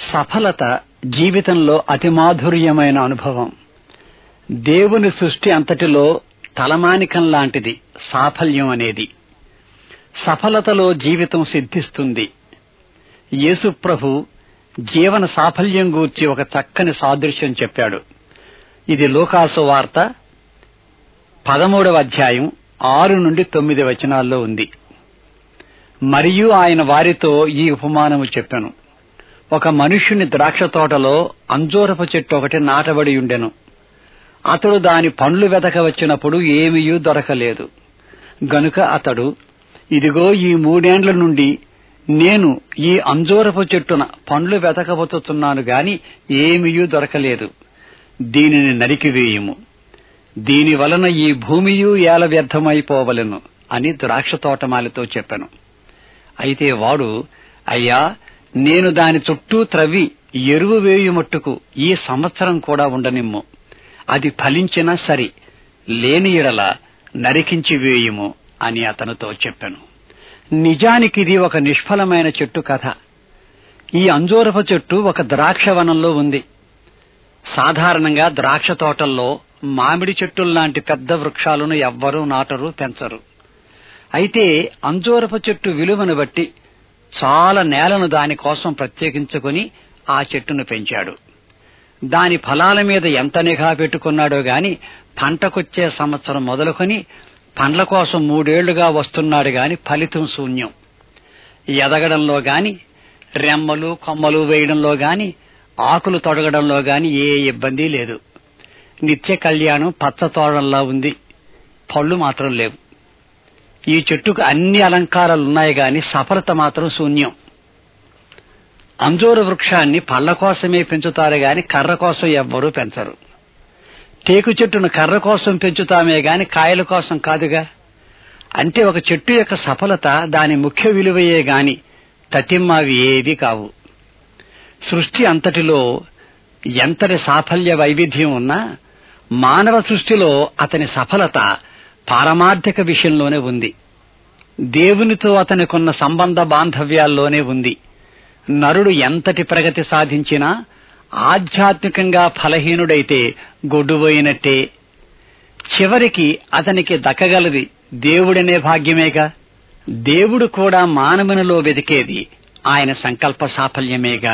సఫలత జీవితంలో అతి మాధుర్యమైన అనుభవం దేవుని సృష్టి అంతటిలో తలమానికం లాంటిది సాఫల్యం అనేది సఫలతలో జీవితం సిద్ధిస్తుంది యేసుప్రభు జీవన సాఫల్యం గూర్చి ఒక చక్కని సాదృశ్యం చెప్పాడు ఇది లోకాసు వార్త పదమూడవ అధ్యాయం ఆరు నుండి తొమ్మిది వచనాల్లో ఉంది మరియు ఆయన వారితో ఈ ఉపమానము చెప్పాను ఒక మనుష్యుని ద్రాక్ష తోటలో అంజూరపు చెట్టు ఒకటి నాటబడి ఉండెను అతడు దాని పండ్లు వెతక వచ్చినప్పుడు ఏమీయూ దొరకలేదు గనుక అతడు ఇదిగో ఈ మూడేండ్ల నుండి నేను ఈ అంజూరపు చెట్టున పండ్లు వెతకబోతున్నాను గాని ఏమీయూ దొరకలేదు దీనిని నరికివేయుము దీని వలన ఈ భూమియు ఏల వ్యర్థమైపోవలెను అని ద్రాక్ష తోటమాలితో చెప్పాను అయితే వాడు అయ్యా నేను దాని చుట్టూ త్రవ్వి ఎరువు వేయుమట్టుకు ఈ సంవత్సరం కూడా ఉండనిమ్ము అది ఫలించినా సరి లేని ఎడల నరికించి వేయుము అని అతనితో చెప్పాను నిజానికిది ఒక నిష్ఫలమైన చెట్టు కథ ఈ అంజూరపు చెట్టు ఒక ద్రాక్ష వనంలో ఉంది సాధారణంగా ద్రాక్ష తోటల్లో మామిడి చెట్టుల్లాంటి పెద్ద వృక్షాలను ఎవ్వరూ నాటరు పెంచరు అయితే అంజూరపు చెట్టు విలువను బట్టి చాలా నేలను దానికోసం ప్రత్యేకించుకుని ఆ చెట్టును పెంచాడు దాని ఫలాల మీద ఎంత నిఘా పెట్టుకున్నాడో గాని పంటకొచ్చే సంవత్సరం మొదలుకొని పండ్ల కోసం మూడేళ్లుగా వస్తున్నాడు గాని ఫలితం శూన్యం ఎదగడంలో గాని రెమ్మలు కొమ్మలు వేయడంలో గాని ఆకులు తొడగడంలో గాని ఏ ఇబ్బంది లేదు నిత్య కళ్యాణం పచ్చ తోడంలా ఉంది పళ్ళు మాత్రం లేవు ఈ చెట్టుకు అన్ని అలంకారాలున్నాయి గాని సఫలత మాత్రం శూన్యం అంజూర వృక్షాన్ని పళ్ళ కోసమే పెంచుతారు గాని కర్ర కోసం ఎవ్వరూ పెంచరు టేకు చెట్టును కర్ర కోసం పెంచుతామే గాని కాయల కోసం కాదుగా అంటే ఒక చెట్టు యొక్క సఫలత దాని ముఖ్య విలువయే గాని తతిమ్మావి ఏవి కావు సృష్టి అంతటిలో ఎంతటి సాఫల్య వైవిధ్యం ఉన్నా మానవ సృష్టిలో అతని సఫలత పారమార్థిక విషయంలోనే ఉంది దేవునితో అతనికున్న సంబంధ బాంధవ్యాల్లోనే ఉంది నరుడు ఎంతటి ప్రగతి సాధించినా ఆధ్యాత్మికంగా ఫలహీనుడైతే గొడ్డుపోయినట్టే చివరికి అతనికి దక్కగలది దేవుడనే భాగ్యమేగా దేవుడు కూడా మానవునిలో వెతికేది ఆయన సంకల్ప సాఫల్యమేగా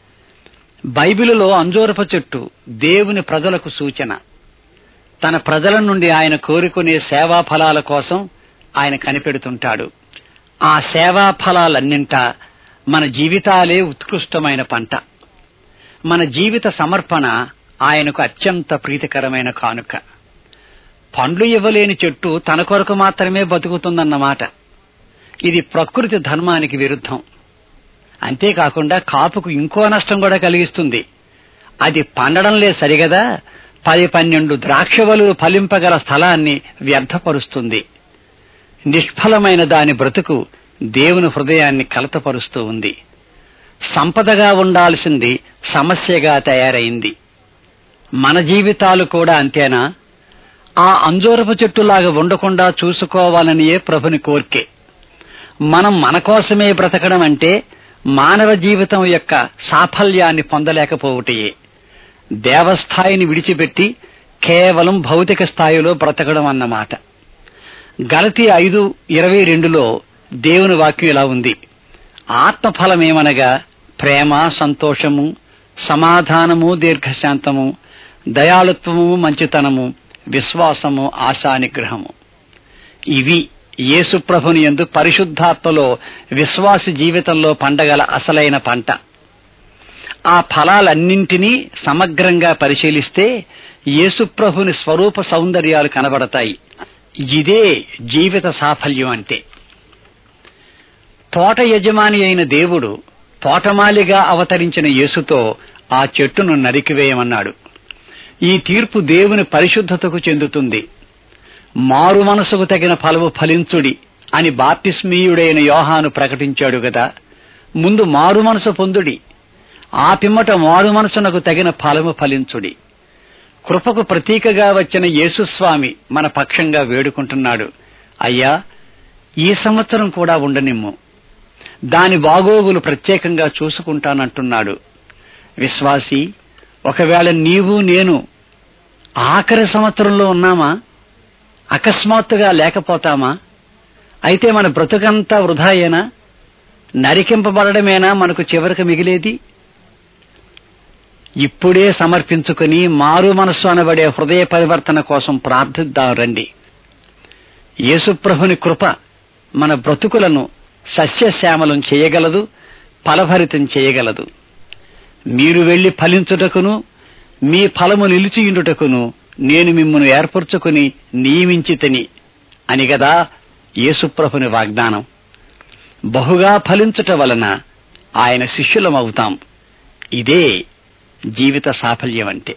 బైబిలులో అంజూరపు చెట్టు దేవుని ప్రజలకు సూచన తన ప్రజల నుండి ఆయన కోరుకునే సేవా ఫలాల కోసం ఆయన కనిపెడుతుంటాడు ఆ సేవా ఫలాలన్నింటా మన జీవితాలే ఉత్కృష్టమైన పంట మన జీవిత సమర్పణ ఆయనకు అత్యంత ప్రీతికరమైన కానుక పండ్లు ఇవ్వలేని చెట్టు తన కొరకు మాత్రమే బతుకుతుందన్నమాట ఇది ప్రకృతి ధర్మానికి విరుద్ధం అంతేకాకుండా కాపుకు ఇంకో నష్టం కూడా కలిగిస్తుంది అది పండడంలే సరిగదా పది పన్నెండు ద్రాక్షవలు ఫలింపగల స్థలాన్ని వ్యర్థపరుస్తుంది నిష్ఫలమైన దాని బ్రతుకు దేవుని హృదయాన్ని కలతపరుస్తూ ఉంది సంపదగా ఉండాల్సింది సమస్యగా తయారైంది మన జీవితాలు కూడా అంతేనా ఆ అంజూరపు చెట్టులాగా ఉండకుండా చూసుకోవాలనియే ప్రభుని కోర్కే మనం మన కోసమే బ్రతకడం అంటే మానవ జీవితం యొక్క సాఫల్యాన్ని పొందలేకపోవటయే దేవస్థాయిని విడిచిపెట్టి కేవలం భౌతిక స్థాయిలో బ్రతకడం అన్నమాట గలతి ఐదు ఇరవై రెండులో దేవుని వాక్యం ఇలా ఉంది ఆత్మఫలమేమనగా ప్రేమ సంతోషము సమాధానము దీర్ఘశాంతము దయాళుత్వము మంచితనము విశ్వాసము ఆశానిగ్రహము ఇవి యేసుప్రభుని ఎందు పరిశుద్ధాత్మలో విశ్వాసి జీవితంలో పండగల అసలైన పంట ఆ ఫలాలన్నింటినీ సమగ్రంగా పరిశీలిస్తే యేసుప్రభుని స్వరూప సౌందర్యాలు కనబడతాయి ఇదే జీవిత సాఫల్యం అంటే తోట యజమాని అయిన దేవుడు తోటమాలిగా అవతరించిన యేసుతో ఆ చెట్టును నరికివేయమన్నాడు ఈ తీర్పు దేవుని పరిశుద్ధతకు చెందుతుంది మారు మనసుకు తగిన ఫలము ఫలించుడి అని బాప్తిస్మీయుడైన యోహాను ప్రకటించాడు గదా ముందు మారు మనసు పొందుడి ఆ పిమ్మట మారు మనసునకు తగిన ఫలము ఫలించుడి కృపకు ప్రతీకగా వచ్చిన యేసుస్వామి మన పక్షంగా వేడుకుంటున్నాడు అయ్యా ఈ సంవత్సరం కూడా ఉండనిమ్ము దాని బాగోగులు ప్రత్యేకంగా చూసుకుంటానంటున్నాడు విశ్వాసి ఒకవేళ నీవు నేను ఆఖరి సంవత్సరంలో ఉన్నామా అకస్మాత్తుగా లేకపోతామా అయితే మన బ్రతుకంతా వృధాయేనా నరికింపబడమేనా మనకు చివరికి మిగిలేది ఇప్పుడే సమర్పించుకుని మారు మనస్సు అనబడే హృదయ పరివర్తన కోసం ప్రార్థిద్దాం రండి యేసుప్రభుని కృప మన బ్రతుకులను సస్యశ్యామలం చేయగలదు ఫలభరితం చేయగలదు మీరు వెళ్లి ఫలించుటకును మీ ఫలము నిలిచియుండుటకును నేను మిమ్మను ఏర్పరచుకుని నియమించితని అని గదా యేసుప్రభుని వాగ్దానం బహుగా ఫలించుట వలన ఆయన శిష్యులమవుతాం ఇదే జీవిత సాఫల్యం అంటే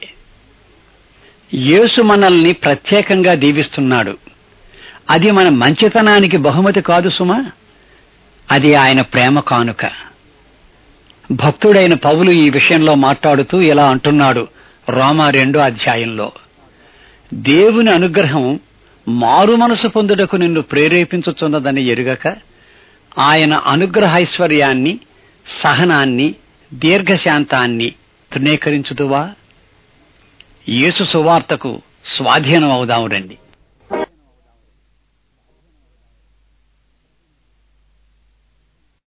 యేసు మనల్ని ప్రత్యేకంగా దీవిస్తున్నాడు అది మన మంచితనానికి బహుమతి కాదు సుమా అది ఆయన ప్రేమ కానుక భక్తుడైన పౌలు ఈ విషయంలో మాట్లాడుతూ ఇలా అంటున్నాడు రోమా రెండో అధ్యాయంలో దేవుని అనుగ్రహం మారు మనసు పొందుటకు నిన్ను ప్రేరేపించుచున్నదని ఎరుగక ఆయన అనుగ్రహైశ్వర్యాన్ని సహనాన్ని దీర్ఘశాంతాన్ని తృణీకరించుదువా యేసు సువార్తకు స్వాధీనం అవుదాం రండి